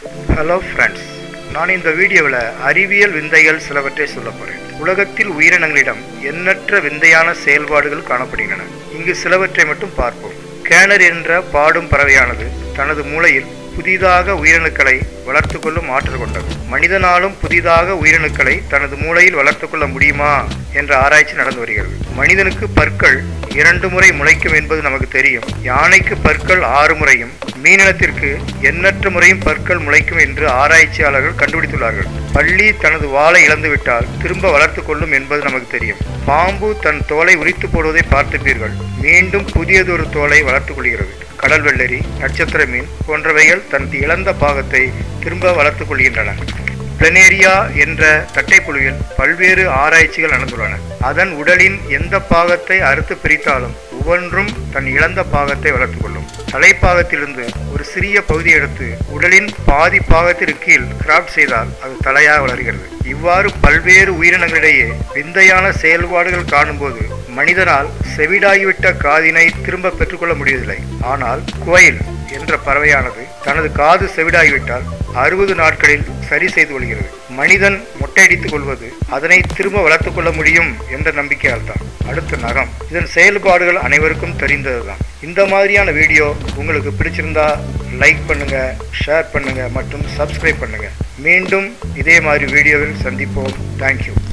hello friends நான் இந்த வீடியோவில் அறிவியல் விந்தைகள் சிலவற்றை சொல்ல போகிறேன் உலகத்தில் உயிரினங்களிடம் எண்ணற்ற விந்தையான செயல்பாடுகள் காணப்படுகின்றன இங்கு சிலவற்றை மட்டும் பார்ப்போம் கேனர் என்ற பாடும் பறவையானது தனது மூளையில் புதிதாக உயிரணுக்களை வளர்த்து கொள்ளும் ஆற்றல் கொண்டது மனிதனாலும் புதிதாக உயிரணுக்களை தனது மூளையில் வளர்த்து கொள்ள முடியுமா என்ற ஆராய்ச்சி நடந்து வருகிறது மனிதனுக்கு பற்கள் இரண்டு முறை முளைக்கும் என்பது நமக்கு தெரியும் யானைக்கு பற்கள் ஆறு முறையும் மீனினத்திற்கு எண்ணற்ற முறையும் பற்கள் முளைக்கும் என்று ஆராய்ச்சியாளர்கள் கண்டுபிடித்துள்ளார்கள் பள்ளி தனது வாளை இழந்துவிட்டால் திரும்ப வளர்த்து கொள்ளும் என்பது நமக்கு தெரியும் பாம்பு தன் தோலை உரித்து போடுவதை பார்த்திருப்பீர்கள் மீண்டும் புதியதொரு தோலை வளர்த்துக் கொள்கிறது கடல் வெள்ளரி நட்சத்திர மீன் போன்றவைகள் தன் இழந்த பாகத்தை திரும்ப வளர்த்துக் கொள்கின்றன பிளனேரியா என்ற தட்டைப்புழுவில் பல்வேறு ஆராய்ச்சிகள் நடந்துள்ளன அதன் உடலின் எந்த பாகத்தை அறுத்து பிரித்தாலும் ஒவ்வொன்றும் தன் இழந்த பாகத்தை வளர்த்துக் கொள்ளும் தலைப்பாகத்திலிருந்து ஒரு சிறிய பகுதி எடுத்து உடலின் பாதி பாகத்திற்கு கீழ் கிராஃப்ட் செய்தால் அது தலையாக வளர்கிறது இவ்வாறு பல்வேறு உயிரினங்களிடையே விந்தையான செயல்பாடுகள் காணும்போது மனிதனால் செவிடாகிவிட்ட காதினை திரும்ப பெற்றுக்கொள்ள முடியவில்லை ஆனால் கோயில் என்ற பறவையானது தனது காது செவிடாகிவிட்டால் அறுபது நாட்களில் சரி செய்து கொள்கிறது மனிதன் மொட்டையடித்துக் கொள்வது அதனை திரும்ப வளர்த்துக் கொள்ள முடியும் என்ற நம்பிக்கையால் தான் அடுத்த நகம் இதன் செயல்பாடுகள் அனைவருக்கும் தெரிந்ததுதான் இந்த மாதிரியான வீடியோ உங்களுக்கு பிடிச்சிருந்தா லைக் பண்ணுங்க ஷேர் பண்ணுங்க மற்றும் சப்ஸ்கிரைப் பண்ணுங்க மீண்டும் இதே மாதிரி வீடியோவில் சந்திப்போம் தேங்க்யூ